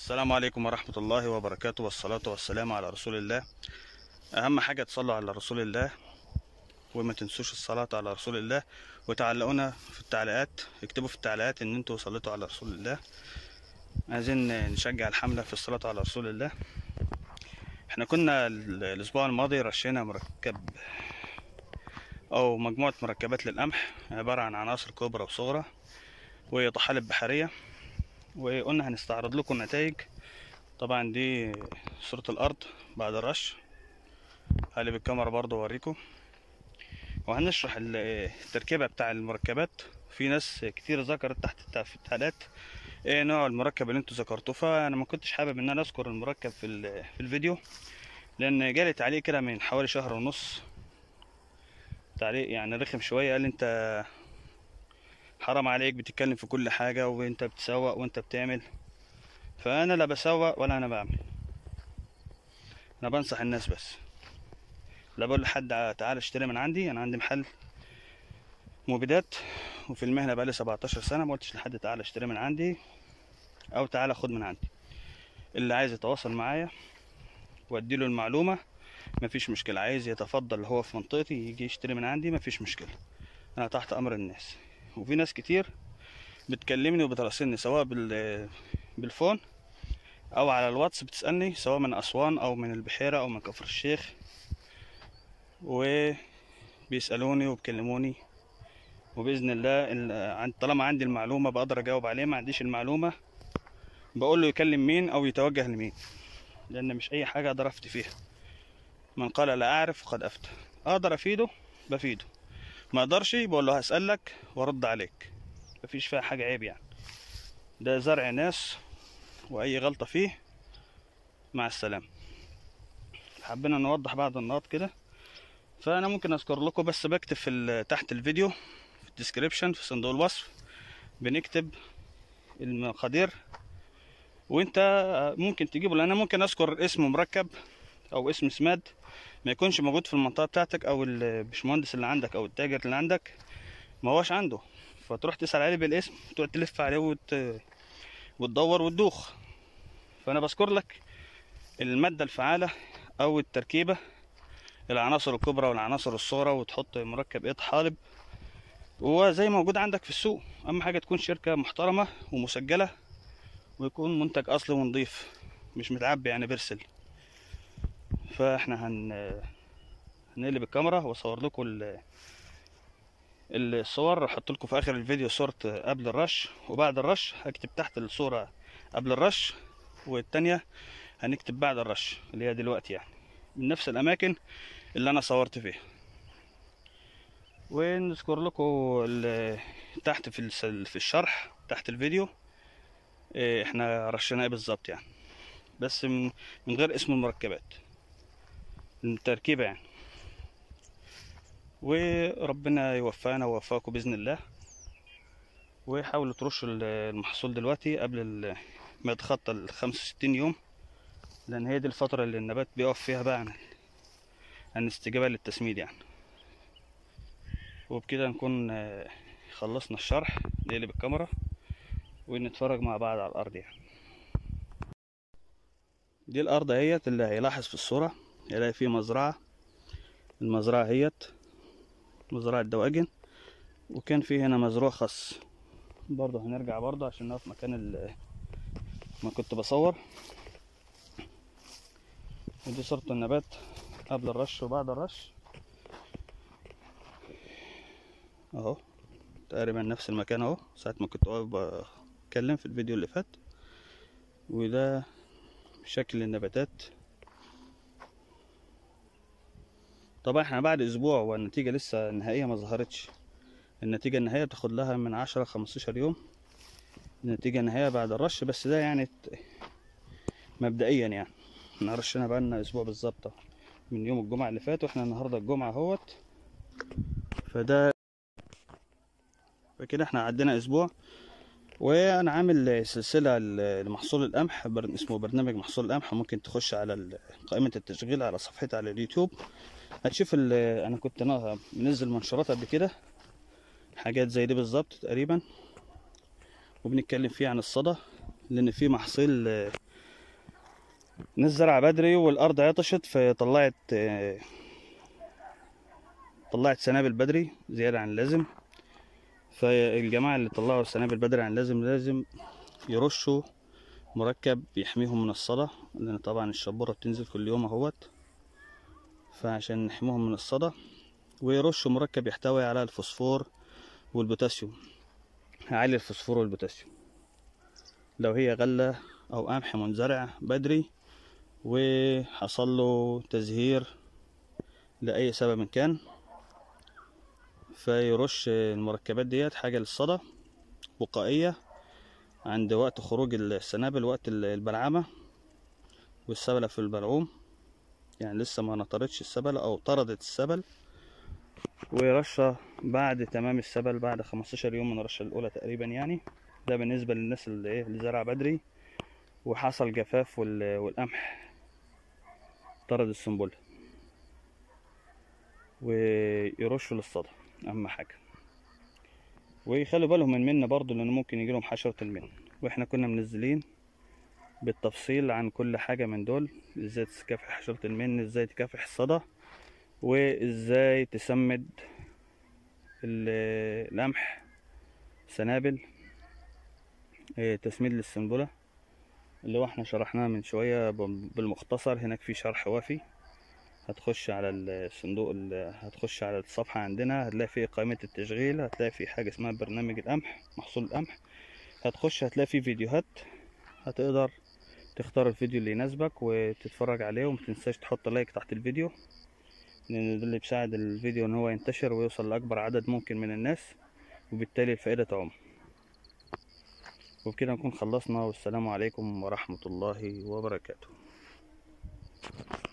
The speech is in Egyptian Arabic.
السلام عليكم ورحمة الله وبركاته والصلاة والسلام على رسول الله أهم حاجة تصلوا على رسول الله وما تنسوش الصلاة على رسول الله وتعلقونا في التعليقات اكتبوا في التعليقات ان انتوا صليتوا على رسول الله عايزين نشجع الحملة في الصلاة على رسول الله احنا كنا ال- الاسبوع الماضي رشينا مركب او مجموعة مركبات للقمح عبارة عن عناصر كبرى وصغرى وطحالب بحرية وقلنا هنستعرض لكم النتائج طبعا دي صورة الأرض بعد الرش هقلب الكاميرا برضه اوريكم وهنشرح ال- التركيبة بتاع المركبات في ناس كتير ذكرت تحت الت- في التعليقات ايه نوع المركب اللي انتوا ذكرتوه فانا ما كنتش حابب ان انا اذكر المركب في ال- في الفيديو لان جالي تعليق كده من حوالي شهر ونص تعليق يعني رخم شوية قال لي انت حرام عليك بتتكلم في كل حاجة وانت بتسوق وانت بتعمل فانا لا بسوق ولا انا بعمل انا بنصح الناس بس لا بقول لحد تعالى اشتري من عندي انا عندي محل مبيدات وفي المهنة بقالي 17 سنة ما قلتش لحد تعالى اشتري من عندي او تعالى خد من عندي اللي عايز يتواصل معايا واديله المعلومة مفيش مشكلة عايز يتفضل هو في منطقتي يجي يشتري من عندي مفيش مشكلة انا تحت امر الناس وفي ناس كتير بتكلمني وبتراسلني سواء بال بالفون او على الواتس بتسالني سواء من اسوان او من البحيره او من كفر الشيخ وبيسالوني وبيكلموني وباذن الله ال- عن- طالما عندي المعلومه بقدر اجاوب عليه ما عنديش المعلومه بقول له يكلم مين او يتوجه لمين لان مش اي حاجه اقدر افتي فيها من قال لا اعرف قد افتى اقدر افيده بفيده ما اقدرش بقول له هسالك وارد عليك مفيش فيها حاجه عيب يعني ده زرع ناس واي غلطه فيه مع السلامه حبينا نوضح بعض النقط كده فانا ممكن اذكر لكم بس بكتب في ال- تحت الفيديو في الديسكريبشن في صندوق الوصف بنكتب المقادير وانت ممكن تجيبه لان انا ممكن اذكر اسم مركب او اسم سماد ما يكونش موجود في المنطقه بتاعتك او البشمهندس اللي عندك او التاجر اللي عندك ما هوش عنده فتروح تسال عليه بالاسم تقعد تلف عليه وت... وتدور وتدوخ فانا بذكر لك الماده الفعاله او التركيبه العناصر الكبرى والعناصر الصغرى وتحط مركب ايه حالب وزي ما موجود عندك في السوق اهم حاجه تكون شركه محترمه ومسجله ويكون منتج اصلي ونضيف مش متعبي يعني برسل فاحنا هن هنقلب الكاميرا واصور لكم ال... الصور هحط لكم في اخر الفيديو صورة قبل الرش وبعد الرش هكتب تحت الصورة قبل الرش والتانية هنكتب بعد الرش اللي هي دلوقتي يعني من نفس الاماكن اللي انا صورت فيها ونذكر لكم ال- تحت في الس- في الشرح تحت الفيديو إيه احنا رشينا ايه بالظبط يعني بس من من غير اسم المركبات التركيبة يعني وربنا يوفقنا ويوفقكم بإذن الله وحاولوا ترشوا ال- المحصول دلوقتي قبل ال- ما يتخطى ال 65 يوم لأن هي دي الفترة اللي النبات بيقف فيها بقى عن عن الاستجابة للتسميد يعني وبكده نكون آه، خلصنا الشرح نقلب الكاميرا ونتفرج مع بعض على الأرض يعني دي الأرض اهيت اللي هيلاحظ في الصورة يلاقي فيه مزرعة المزرعة هيت مزرعة دواجن وكان في هنا مزروع خس برضه هنرجع برضه عشان نقف مكان ال- ما كنت بصور ودي صورة النبات قبل الرش وبعد الرش اهو تقريبا نفس المكان اهو ساعة ما كنت واقف بتكلم في الفيديو اللي فات وده شكل النباتات طبعا احنا بعد اسبوع والنتيجة لسه النهائية ما ظهرتش النتيجة النهائية بتاخد لها من عشرة خمستاشر يوم النتيجة النهائية بعد الرش بس ده يعني ت- مبدئيا يعني احنا رشينا بقالنا اسبوع بالظبط اهو، من يوم الجمعة اللي فات واحنا النهاردة الجمعة اهوت فده فكده احنا عدينا اسبوع وانا عامل سلسلة ل- لمحصول القمح بر- اسمه برنامج محصول القمح ممكن تخش على ال- قائمة التشغيل على صفحتي على اليوتيوب هتشوف ال- انا كنت نا- منزل منشورات قبل كده حاجات زي دي بالظبط تقريبا وبنتكلم فيه عن الصدى لان في محصول آه، ناس زرع بدري والارض عطشت فطلعت آه، طلعت سنابل بدري زيادة عن اللازم فالجماعة اللي طلعوا السنابل بدري عن اللازم لازم يرشوا مركب يحميهم من الصدى لان طبعا الشبورة بتنزل كل يوم اهوت فعشان نحميهم من الصدى ويرشوا مركب يحتوي على الفوسفور والبوتاسيوم عالي الفوسفور والبوتاسيوم لو هي غلة او قمح منزرع بدري وحصل له تزهير لأي سبب كان فيرش المركبات ديت حاجة للصدى وقائية عند وقت خروج السنابل وقت البلعمة والسبلة في البلعوم يعني لسه ما نطرتش السبلة أو طردت السبل ورشة بعد تمام السبل بعد 15 يوم من الرشة الأولى تقريبا يعني ده بالنسبة للناس اللي إيه اللي زرع بدري وحصل جفاف وال- والقمح طرد السنبلة ويرشوا للصدى أهم حاجة ويخلوا بالهم من المنة برضو لأن ممكن يجيلهم حشرة المن واحنا كنا منزلين بالتفصيل عن كل حاجة من دول ازاي تكافح حشرة المن ازاي تكافح الصدى وازاي تسمد ال- القمح سنابل إيه، تسميد للسنبلة اللي هو احنا شرحناه من شوية ب- بالمختصر هناك في شرح وافي هتخش على الصندوق ال- هتخش على الصفحة عندنا هتلاقي فيه قائمة التشغيل هتلاقي فيه حاجة اسمها برنامج القمح محصول القمح هتخش هتلاقي فيه فيديوهات هتقدر تختار الفيديو اللي يناسبك وتتفرج عليه ومتنساش تحط لايك تحت الفيديو لان ده اللي بيساعد الفيديو ان هو ينتشر ويوصل لاكبر عدد ممكن من الناس وبالتالي الفائدة تعم وبكده نكون خلصنا والسلام عليكم ورحمة الله وبركاته